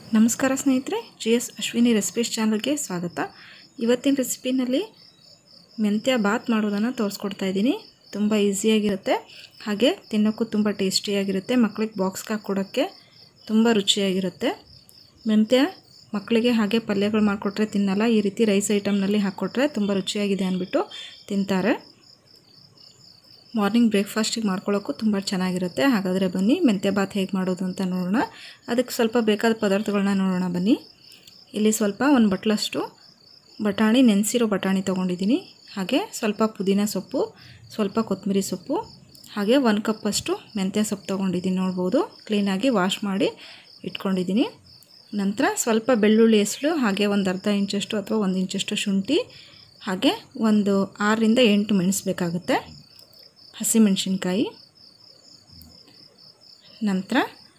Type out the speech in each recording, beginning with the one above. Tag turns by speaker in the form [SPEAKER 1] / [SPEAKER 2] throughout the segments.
[SPEAKER 1] ನಮಸ್ಕಾರ ಸ್ನೇಹಿತರೆ G S Ashwini recipes ಚಾನಲ್ಗೆ ಸ್ವಾಗತ ಇವತ್ತಿನ ರೆಸಿಪಿನಲ್ಲಿ ಮೆಂತ್ಯ ಬಾತ್ ಮಾಡೋದನ್ನು ತೋರಿಸ್ಕೊಡ್ತಾ ಇದ್ದೀನಿ ತುಂಬ ಈಸಿಯಾಗಿರುತ್ತೆ ಹಾಗೆ ತಿನ್ನೋಕ್ಕೂ ತುಂಬ ಟೇಸ್ಟಿಯಾಗಿರುತ್ತೆ ಮಕ್ಳಿಗೆ ಬಾಕ್ಸ್ಗೆ ಹಾಕ್ಕೊಡೋಕ್ಕೆ ತುಂಬ ರುಚಿಯಾಗಿರುತ್ತೆ ಮೆಂತ್ಯ ಮಕ್ಕಳಿಗೆ ಹಾಗೆ ಪಲ್ಯಗಳು ಮಾಡಿಕೊಟ್ರೆ ತಿನ್ನಲ್ಲ ಈ ರೀತಿ ರೈಸ್ ಐಟಮ್ನಲ್ಲಿ ಹಾಕ್ಕೊಟ್ರೆ ತುಂಬ ರುಚಿಯಾಗಿದೆ ಅಂದ್ಬಿಟ್ಟು ತಿಂತಾರೆ ಮಾರ್ನಿಂಗ್ ಬ್ರೇಕ್ಫಾಸ್ಟಿಗೆ ಮಾಡ್ಕೊಳ್ಳೋಕ್ಕೂ ತುಂಬ ಚೆನ್ನಾಗಿರುತ್ತೆ ಹಾಗಾದರೆ ಬನ್ನಿ ಮೆಂತ್ಯ ಬಾತ್ ಹೇಗೆ ಮಾಡೋದು ಅಂತ ನೋಡೋಣ ಅದಕ್ಕೆ ಸ್ವಲ್ಪ ಬೇಕಾದ ಪದಾರ್ಥಗಳನ್ನ ನೋಡೋಣ ಬನ್ನಿ ಇಲ್ಲಿ ಸ್ವಲ್ಪ ಒಂದು ಬಟ್ಲಷ್ಟು ಬಟಾಣಿ ನೆನೆಸಿರೋ ಬಟಾಣಿ ತೊಗೊಂಡಿದ್ದೀನಿ ಹಾಗೆ ಸ್ವಲ್ಪ ಪುದೀನ ಸೊಪ್ಪು ಸ್ವಲ್ಪ ಕೊತ್ತಂಬರಿ ಸೊಪ್ಪು ಹಾಗೆ ಒಂದು ಕಪ್ಪಷ್ಟು ಮೆಂತ್ಯ ಸೊಪ್ಪು ತೊಗೊಂಡಿದ್ದೀನಿ ನೋಡ್ಬೋದು ಕ್ಲೀನಾಗಿ ವಾಶ್ ಮಾಡಿ ಇಟ್ಕೊಂಡಿದ್ದೀನಿ ನಂತರ ಸ್ವಲ್ಪ ಬೆಳ್ಳುಳ್ಳಿ ಹೆಸಳು ಹಾಗೆ ಒಂದು ಅರ್ಧ ಇಂಚಷ್ಟು ಅಥವಾ ಒಂದು ಇಂಚಷ್ಟು ಶುಂಠಿ ಹಾಗೆ ಒಂದು ಆರರಿಂದ ಎಂಟು ಮೆಣಸು ಹಸಿಮೆಣಸಿನ್ಕಾಯಿ ನಂತರ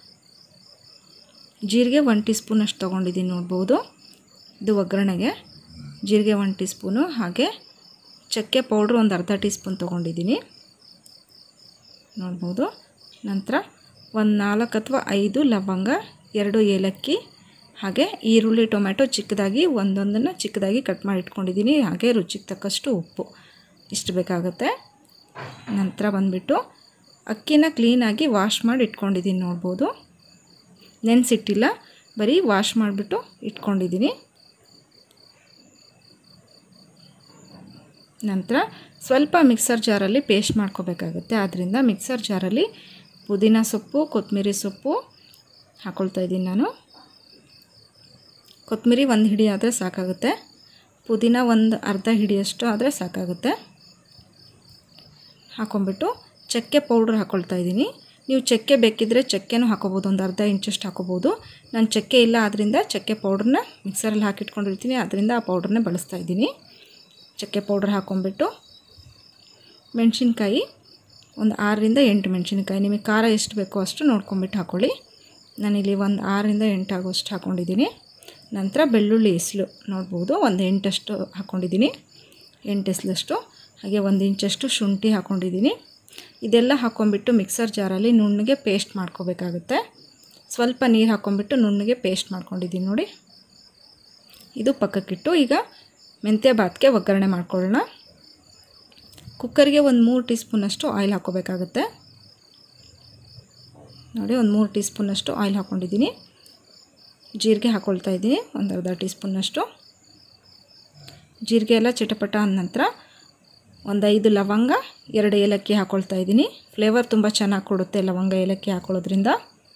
[SPEAKER 1] ಜೀರಿಗೆ ಒನ್ ಟೀ ಸ್ಪೂನಷ್ಟು ತೊಗೊಂಡಿದ್ದೀನಿ ನೋಡ್ಬೋದು ಇದು ಒಗ್ಗರಣೆಗೆ ಜೀರಿಗೆ ಒನ್ ಟೀ ಸ್ಪೂನು ಹಾಗೆ ಚಕ್ಕೆ ಪೌಡ್ರ್ ಒಂದು ಅರ್ಧ ಟೀ ಸ್ಪೂನ್ ತೊಗೊಂಡಿದ್ದೀನಿ ನೋಡ್ಬೋದು ನಂತರ ಒಂದು ನಾಲ್ಕು ಅಥವಾ ಐದು ಲವಂಗ ಎರಡು ಏಲಕ್ಕಿ ಹಾಗೆ ಈರುಳ್ಳಿ ಟೊಮೆಟೊ ಚಿಕ್ಕದಾಗಿ ಒಂದೊಂದನ್ನು ಚಿಕ್ಕದಾಗಿ ಕಟ್ ಮಾಡಿ ಇಟ್ಕೊಂಡಿದ್ದೀನಿ ಹಾಗೆ ರುಚಿಗೆ ತಕ್ಕಷ್ಟು ಉಪ್ಪು ಇಷ್ಟು ಬೇಕಾಗುತ್ತೆ ನಂತರ ಬಂದುಬಿಟ್ಟು ಅಕ್ಕಿನ ಕ್ಲೀನಾಗಿ ವಾಶ್ ಮಾಡಿ ಇಟ್ಕೊಂಡಿದ್ದೀನಿ ನೋಡ್ಬೋದು ನೆನೆಸಿಟ್ಟಿಲ್ಲ ಬರೀ ವಾಶ್ ಮಾಡಿಬಿಟ್ಟು ಇಟ್ಕೊಂಡಿದ್ದೀನಿ ನಂತರ ಸ್ವಲ್ಪ ಮಿಕ್ಸರ್ ಜಾರಲ್ಲಿ ಪೇಸ್ಟ್ ಮಾಡ್ಕೋಬೇಕಾಗುತ್ತೆ ಆದ್ದರಿಂದ ಮಿಕ್ಸರ್ ಜಾರಲ್ಲಿ ಪುದೀನ ಸೊಪ್ಪು ಕೊತ್ತಂಬರಿ ಸೊಪ್ಪು ಹಾಕ್ಕೊಳ್ತಾ ಇದ್ದೀನಿ ನಾನು ಕೊತ್ತಂಬರಿ ಒಂದು ಹಿಡಿ ಆದರೆ ಸಾಕಾಗುತ್ತೆ ಪುದೀನ ಒಂದು ಅರ್ಧ ಹಿಡಿಯಷ್ಟು ಆದರೆ ಸಾಕಾಗುತ್ತೆ ಹಾಕೊಂಡ್ಬಿಟ್ಟು ಚಕ್ಕೆ ಪೌಡ್ರ್ ಹಾಕ್ಕೊಳ್ತಾ ಇದ್ದೀನಿ ನೀವು ಚಕ್ಕೆ ಬೇಕಿದ್ದರೆ ಚಕ್ಕೆನೂ ಹಾಕೋಬೋದು ಒಂದು ಅರ್ಧ ಇಂಚಷ್ಟು ಹಾಕೋಬೋದು ನಾನು ಚಕ್ಕೆ ಇಲ್ಲ ಆದ್ದರಿಂದ ಚಕ್ಕೆ ಪೌಡ್ರನ್ನ ಮಿಕ್ಸರಲ್ಲಿ ಹಾಕಿಟ್ಕೊಂಡಿರ್ತೀನಿ ಅದರಿಂದ ಆ ಪೌಡ್ರನ್ನೇ ಬಳಸ್ತಾ ಇದ್ದೀನಿ ಚಕ್ಕೆ ಪೌಡ್ರ್ ಹಾಕ್ಕೊಂಬಿಟ್ಟು ಮೆಣಸಿನ್ಕಾಯಿ ಒಂದು ಆರರಿಂದ ಎಂಟು ಮೆಣಸಿನ್ಕಾಯಿ ನಿಮಗೆ ಖಾರ ಎಷ್ಟು ಬೇಕೋ ಅಷ್ಟು ನೋಡ್ಕೊಂಬಿಟ್ಟು ಹಾಕ್ಕೊಳ್ಳಿ ನಾನಿಲ್ಲಿ ಒಂದು ಆರರಿಂದ ಎಂಟು ಆಗೋಷ್ಟು ಹಾಕ್ಕೊಂಡಿದ್ದೀನಿ ನಂತರ ಬೆಳ್ಳುಳ್ಳಿ ಎಸ್ಲು ನೋಡ್ಬೋದು ಒಂದು ಎಂಟಷ್ಟು ಹಾಕ್ಕೊಂಡಿದ್ದೀನಿ ಎಂಟು ಎಸ್ಲಷ್ಟು ಹಾಗೆ ಒಂದು ಇಂಚಷ್ಟು ಶುಂಠಿ ಹಾಕ್ಕೊಂಡಿದ್ದೀನಿ ಇದೆಲ್ಲ ಹಾಕ್ಕೊಂಬಿಟ್ಟು ಮಿಕ್ಸರ್ ಜಾರಲ್ಲಿ ನುಣ್ಣಗೆ ಪೇಸ್ಟ್ ಮಾಡ್ಕೋಬೇಕಾಗುತ್ತೆ ಸ್ವಲ್ಪ ನೀರು ಹಾಕ್ಕೊಂಬಿಟ್ಟು ನುಣ್ಣಗೆ ಪೇಸ್ಟ್ ಮಾಡ್ಕೊಂಡಿದ್ದೀನಿ ನೋಡಿ ಇದು ಪಕ್ಕಕ್ಕಿಟ್ಟು ಈಗ ಮೆಂತ್ಯ ಬಾತ್ಗೆ ಒಗ್ಗರಣೆ ಮಾಡ್ಕೊಳ್ಳೋಣ ಕುಕ್ಕರ್ಗೆ ಒಂದು ಮೂರು ಟೀ ಸ್ಪೂನಷ್ಟು ಆಯಿಲ್ ಹಾಕ್ಕೋಬೇಕಾಗುತ್ತೆ ನೋಡಿ ಒಂದು ಮೂರು ಟೀ ಸ್ಪೂನಷ್ಟು ಆಯಿಲ್ ಹಾಕ್ಕೊಂಡಿದ್ದೀನಿ ಜೀರಿಗೆ ಹಾಕ್ಕೊಳ್ತಾ ಇದ್ದೀನಿ ಒಂದು ಅರ್ಧ ಟೀ ಸ್ಪೂನಷ್ಟು ಜೀರಿಗೆ ಎಲ್ಲ ಚಿಟಪಟ ಅಂದ ನಂತರ ಒಂದು ಐದು ಲವಂಗ ಎರಡು ಏಲಕ್ಕಿ ಹಾಕ್ಕೊಳ್ತಾ ಇದ್ದೀನಿ ಫ್ಲೇವರ್ ತುಂಬ ಚೆನ್ನಾಗಿ ಕೊಡುತ್ತೆ ಲವಂಗ ಏಲಕ್ಕಿ ಹಾಕೊಳ್ಳೋದ್ರಿಂದ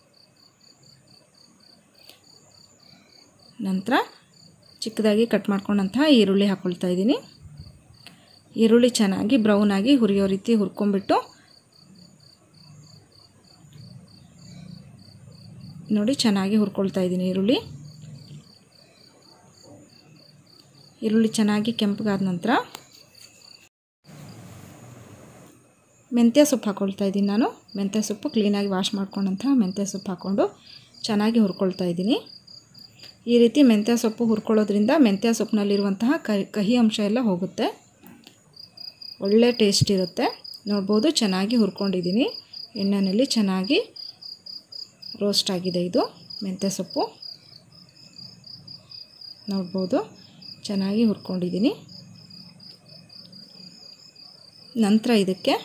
[SPEAKER 1] ನಂತರ ಚಿಕ್ಕದಾಗಿ ಕಟ್ ಮಾಡ್ಕೊಂಡಂತಹ ಈರುಳ್ಳಿ ಹಾಕ್ಕೊಳ್ತಾ ಇದ್ದೀನಿ ಈರುಳ್ಳಿ ಚೆನ್ನಾಗಿ ಬ್ರೌನಾಗಿ ಹುರಿಯೋ ರೀತಿ ಹುರ್ಕೊಂಬಿಟ್ಟು ನೋಡಿ ಚೆನ್ನಾಗಿ ಹುರ್ಕೊಳ್ತಾ ಇದ್ದೀನಿ ಈರುಳ್ಳಿ ಈರುಳ್ಳಿ ಚೆನ್ನಾಗಿ ಕೆಂಪಗಾದ ನಂತರ ಮೆಂತ್ಯ ಸೊಪ್ಪು ಹಾಕ್ಕೊಳ್ತಾ ಇದ್ದೀನಿ ನಾನು ಮೆಂತ್ಯ ಸೊಪ್ಪು ಕ್ಲೀನಾಗಿ ವಾಶ್ ಮಾಡ್ಕೊಂಡಂತಹ ಮೆಂತ್ಯ ಸೊಪ್ಪು ಹಾಕ್ಕೊಂಡು ಚೆನ್ನಾಗಿ ಹುರ್ಕೊಳ್ತಾ ಇದ್ದೀನಿ ಈ ರೀತಿ ಮೆಂತ್ಯ ಸೊಪ್ಪು ಹುರ್ಕೊಳ್ಳೋದ್ರಿಂದ ಮೆಂತ್ಯ ಸೊಪ್ಪಿನಲ್ಲಿರುವಂತಹ ಕಹಿ ಕಹಿ ಅಂಶ ಎಲ್ಲ ಹೋಗುತ್ತೆ ಒಳ್ಳೆ ಟೇಸ್ಟ್ ಇರುತ್ತೆ ನೋಡ್ಬೋದು ಚೆನ್ನಾಗಿ ಹುರ್ಕೊಂಡಿದ್ದೀನಿ ಎಣ್ಣೆಯಲ್ಲಿ ಚೆನ್ನಾಗಿ ರೋಸ್ಟ್ ಆಗಿದೆ ಇದು ಮೆಂತ್ಯ ಸೊಪ್ಪು ನೋಡ್ಬೋದು ಚೆನ್ನಾಗಿ ಹುರ್ಕೊಂಡಿದ್ದೀನಿ ನಂತರ ಇದಕ್ಕೆ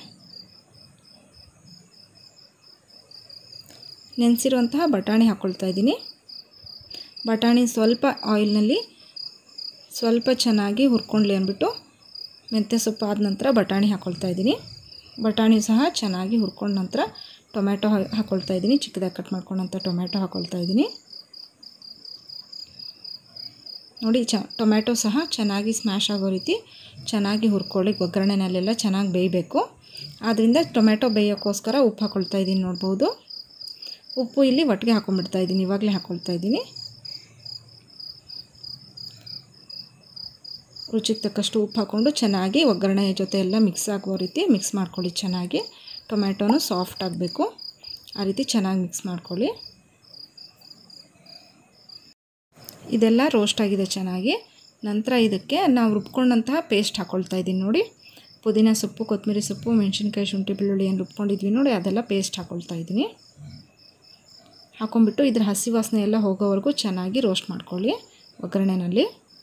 [SPEAKER 1] ನೆನೆಸಿರುವಂತಹ ಬಟಾಣಿ ಹಾಕ್ಕೊಳ್ತಾ ಇದ್ದೀನಿ ಬಟಾಣಿ ಸ್ವಲ್ಪ ಆಯಿಲ್ನಲ್ಲಿ ಸ್ವಲ್ಪ ಚೆನ್ನಾಗಿ ಹುರ್ಕೊಂಡ್ಲಿ ಅಂದ್ಬಿಟ್ಟು ಮೆಂತ್ಯ ಸೊಪ್ಪು ಆದ ನಂತರ ಬಟಾಣಿ ಹಾಕ್ಕೊಳ್ತಾ ಇದ್ದೀನಿ ಬಟಾಣಿ ಸಹ ಚೆನ್ನಾಗಿ ಹುರ್ಕೊಂಡ ನಂತರ ಟೊಮ್ಯಾಟೊ ಹಾಕ್ಕೊಳ್ತಾ ಇದ್ದೀನಿ ಚಿಕ್ಕದಾಗಿ ಕಟ್ ಮಾಡ್ಕೊಂಡಂಥ ಟೊಮ್ಯಾಟೊ ಹಾಕ್ಕೊಳ್ತಾ ಇದ್ದೀನಿ ನೋಡಿ ಚ ಟೊಮ್ಯಾಟೊ ಸಹ ಚೆನ್ನಾಗಿ ಸ್ಮ್ಯಾಶ್ ಆಗೋ ರೀತಿ ಚೆನ್ನಾಗಿ ಹುರ್ಕೊಳ್ಳಿ ಒಗ್ಗರಣೆನಲ್ಲೆಲ್ಲ ಚೆನ್ನಾಗಿ ಬೇಯಬೇಕು ಆದ್ದರಿಂದ ಟೊಮ್ಯಾಟೊ ಬೇಯೋಕ್ಕೋಸ್ಕರ ಉಪ್ಪು ಹಾಕ್ಕೊಳ್ತಾ ಇದ್ದೀನಿ ನೋಡ್ಬೋದು ಉಪ್ಪು ಇಲ್ಲಿ ಒಟ್ಟಿಗೆ ಹಾಕ್ಕೊಂಡ್ಬಿಡ್ತಾ ಇದ್ದೀನಿ ಇವಾಗಲೇ ಹಾಕ್ಕೊಳ್ತಾ ಇದ್ದೀನಿ ರುಚಿಗೆ ತಕ್ಕಷ್ಟು ಉಪ್ಪು ಹಾಕ್ಕೊಂಡು ಚೆನ್ನಾಗಿ ಒಗ್ಗರಣೆ ಜೊತೆ ಎಲ್ಲ ಮಿಕ್ಸ್ ಆಗುವ ರೀತಿ ಮಿಕ್ಸ್ ಮಾಡ್ಕೊಳ್ಳಿ ಚೆನ್ನಾಗಿ ಟೊಮ್ಯಾಟೊನು ಸಾಫ್ಟ್ ಆಗಬೇಕು ಆ ರೀತಿ ಚೆನ್ನಾಗಿ ಮಿಕ್ಸ್ ಮಾಡ್ಕೊಳ್ಳಿ ಇದೆಲ್ಲ ರೋಸ್ಟ್ ಆಗಿದೆ ಚೆನ್ನಾಗಿ ನಂತರ ಇದಕ್ಕೆ ನಾವು ರುಬ್ಕೊಂಡಂತಹ ಪೇಸ್ಟ್ ಹಾಕ್ಕೊಳ್ತಾ ಇದ್ದೀನಿ ನೋಡಿ ಪುದೀನ ಸೊಪ್ಪು ಕೊತ್ತಂಬರಿ ಸೊಪ್ಪು ಮೆಣಸಿನ್ಕಾಯಿ ಶುಂಠಿ ಬೆಳ್ಳುಳ್ಳಿ ಏನು ರುಬ್ಕೊಂಡಿದ್ವಿ ನೋಡಿ ಅದೆಲ್ಲ ಪೇಸ್ಟ್ ಹಾಕ್ಕೊಳ್ತಾ ಇದ್ದೀನಿ ಹಾಕೊಂಡ್ಬಿಟ್ಟು ಇದ್ರ ಹಸಿ ವಾಸನೆ ಎಲ್ಲ ಹೋಗೋವರೆಗೂ ಚೆನ್ನಾಗಿ ರೋಸ್ಟ್ ಮಾಡ್ಕೊಳ್ಳಿ ಒಗ್ಗರಣೆನಲ್ಲಿ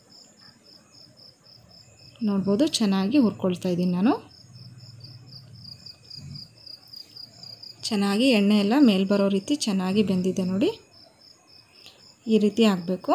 [SPEAKER 1] ನೋಡ್ಬೋದು ಚೆನ್ನಾಗಿ ಹುರ್ಕೊಳ್ತಾ ಇದ್ದೀನಿ ನಾನು ಚೆನ್ನಾಗಿ ಎಣ್ಣೆ ಎಲ್ಲ ಮೇಲೆ ಬರೋ ರೀತಿ ಚೆನ್ನಾಗಿ ಬೆಂದಿದೆ ನೋಡಿ ಈ ರೀತಿ ಆಗಬೇಕು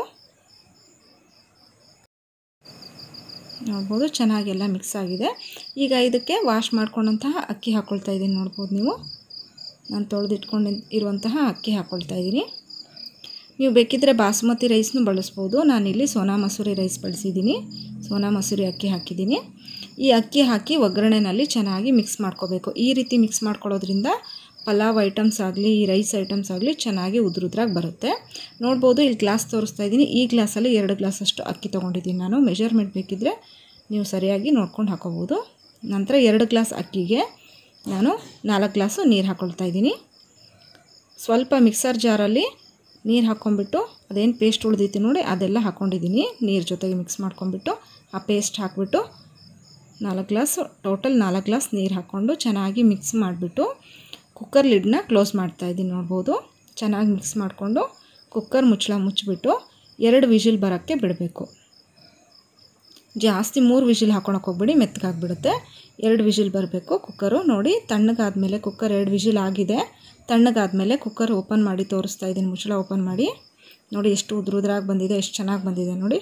[SPEAKER 1] ನೋಡ್ಬೋದು ಚೆನ್ನಾಗೆಲ್ಲ ಮಿಕ್ಸ್ ಆಗಿದೆ ಈಗ ಇದಕ್ಕೆ ವಾಶ್ ಮಾಡ್ಕೊಂಡಂತಹ ಅಕ್ಕಿ ಹಾಕ್ಕೊಳ್ತಾ ಇದ್ದೀನಿ ನೋಡ್ಬೋದು ನೀವು ನಾನು ತೊಳೆದಿಟ್ಕೊಂಡು ಇರುವಂತಹ ಅಕ್ಕಿ ಹಾಕ್ಕೊಳ್ತಾ ಇದ್ದೀನಿ ನೀವು ಬೇಕಿದ್ದರೆ ಬಾಸುಮತಿ ರೈಸ್ನೂ ಬಳಸ್ಬೋದು ನಾನಿಲ್ಲಿ ಸೋನಾ ಮಸೂರಿ ರೈಸ್ ಬಳಸಿದ್ದೀನಿ ಸೋನಾ ಮಸೂರಿ ಅಕ್ಕಿ ಹಾಕಿದ್ದೀನಿ ಈ ಅಕ್ಕಿ ಹಾಕಿ ಒಗ್ಗರಣೆನಲ್ಲಿ ಚೆನ್ನಾಗಿ ಮಿಕ್ಸ್ ಮಾಡ್ಕೋಬೇಕು ಈ ರೀತಿ ಮಿಕ್ಸ್ ಮಾಡ್ಕೊಳ್ಳೋದ್ರಿಂದ ಪಲಾವ್ ಐಟಮ್ಸ್ ಆಗಲಿ ಈ ರೈಸ್ ಐಟಮ್ಸ್ ಆಗಲಿ ಚೆನ್ನಾಗಿ ಉದ್ರುದ್ರಾಗಿ ಬರುತ್ತೆ ನೋಡ್ಬೋದು ಇಲ್ಲಿ ಗ್ಲಾಸ್ ತೋರಿಸ್ತಾ ಇದ್ದೀನಿ ಈ ಗ್ಲಾಸಲ್ಲಿ ಎರಡು ಗ್ಲಾಸಷ್ಟು ಅಕ್ಕಿ ತೊಗೊಂಡಿದ್ದೀನಿ ನಾನು ಮೆಷರ್ಮೆಂಟ್ ಬೇಕಿದ್ದರೆ ನೀವು ಸರಿಯಾಗಿ ನೋಡ್ಕೊಂಡು ಹಾಕೋಬೋದು ನಂತರ ಎರಡು ಗ್ಲಾಸ್ ಅಕ್ಕಿಗೆ ನಾನು ನಾಲ್ಕು ಗ್ಲಾಸು ನೀರು ಹಾಕ್ಕೊಳ್ತಾ ಇದ್ದೀನಿ ಸ್ವಲ್ಪ ಮಿಕ್ಸರ್ ಜಾರಲ್ಲಿ ನೀರು ಹಾಕ್ಕೊಂಬಿಟ್ಟು ಅದೇನು ಪೇಸ್ಟ್ ಉಳಿದೈತಿ ನೋಡಿ ಅದೆಲ್ಲ ಹಾಕ್ಕೊಂಡಿದ್ದೀನಿ ನೀರು ಜೊತೆಗೆ ಮಿಕ್ಸ್ ಮಾಡ್ಕೊಂಬಿಟ್ಟು ಆ ಪೇಸ್ಟ್ ಹಾಕ್ಬಿಟ್ಟು ನಾಲ್ಕು ಗ್ಲಾಸ್ ಟೋಟಲ್ ನಾಲ್ಕು ಗ್ಲಾಸ್ ನೀರು ಹಾಕ್ಕೊಂಡು ಚೆನ್ನಾಗಿ ಮಿಕ್ಸ್ ಮಾಡಿಬಿಟ್ಟು ಕುಕ್ಕರ್ ಲಿಡ್ನ ಕ್ಲೋಸ್ ಮಾಡ್ತಾಯಿದ್ದೀನಿ ನೋಡ್ಬೋದು ಚೆನ್ನಾಗಿ ಮಿಕ್ಸ್ ಮಾಡಿಕೊಂಡು ಕುಕ್ಕರ್ ಮುಚ್ಚಳ ಮುಚ್ಚಿಬಿಟ್ಟು ಎರಡು ವಿಜಿಲ್ ಬರೋಕ್ಕೆ ಬಿಡಬೇಕು ಜಾಸ್ತಿ ಮೂರು ವಿಜಿಲ್ ಹಾಕೊಳಕ್ಕೆ ಹೋಗ್ಬಿಡಿ ಮೆತ್ತಗಾಗ್ಬಿಡುತ್ತೆ ಎರಡು ವಿಜಿಲ್ ಬರಬೇಕು ಕುಕ್ಕರು ನೋಡಿ ತಣ್ಣಗಾದ್ಮೇಲೆ ಕುಕ್ಕರ್ ಎರಡು ವಿಜಿಲ್ ಆಗಿದೆ ತಣ್ಣಗಾದ್ಮೇಲೆ ಕುಕ್ಕರ್ ಓಪನ್ ಮಾಡಿ ತೋರಿಸ್ತಾ ಇದ್ದೀನಿ ಮುಚ್ಚಳ ಓಪನ್ ಮಾಡಿ ನೋಡಿ ಎಷ್ಟು ಉದ್ರುದ್ರಾಗಿ ಬಂದಿದೆ ಎಷ್ಟು ಚೆನ್ನಾಗಿ ಬಂದಿದೆ ನೋಡಿ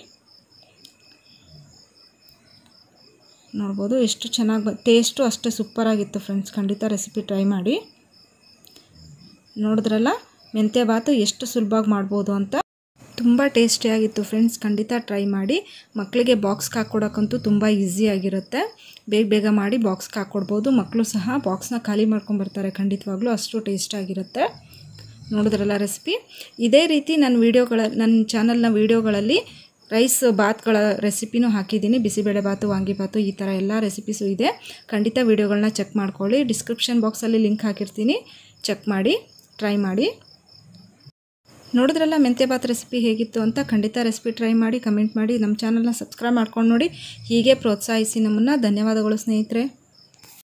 [SPEAKER 1] ನೋಡ್ಬೋದು ಎಷ್ಟು ಚೆನ್ನಾಗಿ ಬ ಟೇಸ್ಟು ಅಷ್ಟೇ ಸೂಪರಾಗಿತ್ತು ಫ್ರೆಂಡ್ಸ್ ಖಂಡಿತ ರೆಸಿಪಿ ಟ್ರೈ ಮಾಡಿ ನೋಡಿದ್ರಲ್ಲ ಮೆಂತ್ಯ ಬಾತು ಎಷ್ಟು ಸುಲಭವಾಗಿ ಮಾಡ್ಬೋದು ಅಂತ ತುಂಬ ಟೇಸ್ಟಿಯಾಗಿತ್ತು ಫ್ರೆಂಡ್ಸ್ ಖಂಡಿತ ಟ್ರೈ ಮಾಡಿ ಮಕ್ಕಳಿಗೆ ಬಾಕ್ಸ್ಗೆ ಹಾಕ್ಕೊಡೋಕ್ಕಂತೂ ತುಂಬ ಈಸಿಯಾಗಿರುತ್ತೆ ಬೇಗ ಬೇಗ ಮಾಡಿ ಬಾಕ್ಸ್ಗೆ ಹಾಕ್ಕೊಡ್ಬೋದು ಮಕ್ಕಳು ಸಹ ಬಾಕ್ಸ್ನ ಖಾಲಿ ಮಾಡ್ಕೊಂಬರ್ತಾರೆ ಖಂಡಿತವಾಗ್ಲೂ ಅಷ್ಟು ಟೇಸ್ಟಾಗಿರುತ್ತೆ ನೋಡಿದ್ರಲ್ಲ ರೆಸಿಪಿ ಇದೇ ರೀತಿ ನನ್ನ ವೀಡಿಯೋಗಳ ನನ್ನ ಚಾನಲ್ನ ವೀಡಿಯೋಗಳಲ್ಲಿ ರೈಸ್ ಬಾತ್ಗಳ ರೆಸಿಪಿನೂ ಹಾಕಿದ್ದೀನಿ ಬಿಸಿಬೇಳೆ ಬಾತು ವಾಂಗಿಬಾತು ಈ ಥರ ಎಲ್ಲ ರೆಸಿಪೀಸು ಇದೆ ಖಂಡಿತ ವೀಡಿಯೋಗಳನ್ನ ಚೆಕ್ ಮಾಡ್ಕೊಳ್ಳಿ ಡಿಸ್ಕ್ರಿಪ್ಷನ್ ಬಾಕ್ಸಲ್ಲಿ ಲಿಂಕ್ ಹಾಕಿರ್ತೀನಿ ಚೆಕ್ ಮಾಡಿ ಟ್ರೈ ಮಾಡಿ ನೋಡಿದ್ರಲ್ಲ ಮೆಂತ್ಯ ಬಾತ್ ರೆಸಿಪಿ ಹೇಗಿತ್ತು ಅಂತ ಖಂಡಿತ ರೆಸಿಪಿ ಟ್ರೈ ಮಾಡಿ ಕಮೆಂಟ್ ಮಾಡಿ ನಮ್ಮ ಚಾನಲ್ನ ಸಬ್ಸ್ಕ್ರೈಬ್ ಮಾಡ್ಕೊಂಡು ನೋಡಿ ಹೀಗೆ ಪ್ರೋತ್ಸಾಹಿಸಿ ನಮ್ಮನ್ನು ಧನ್ಯವಾದಗಳು ಸ್ನೇಹಿತರೆ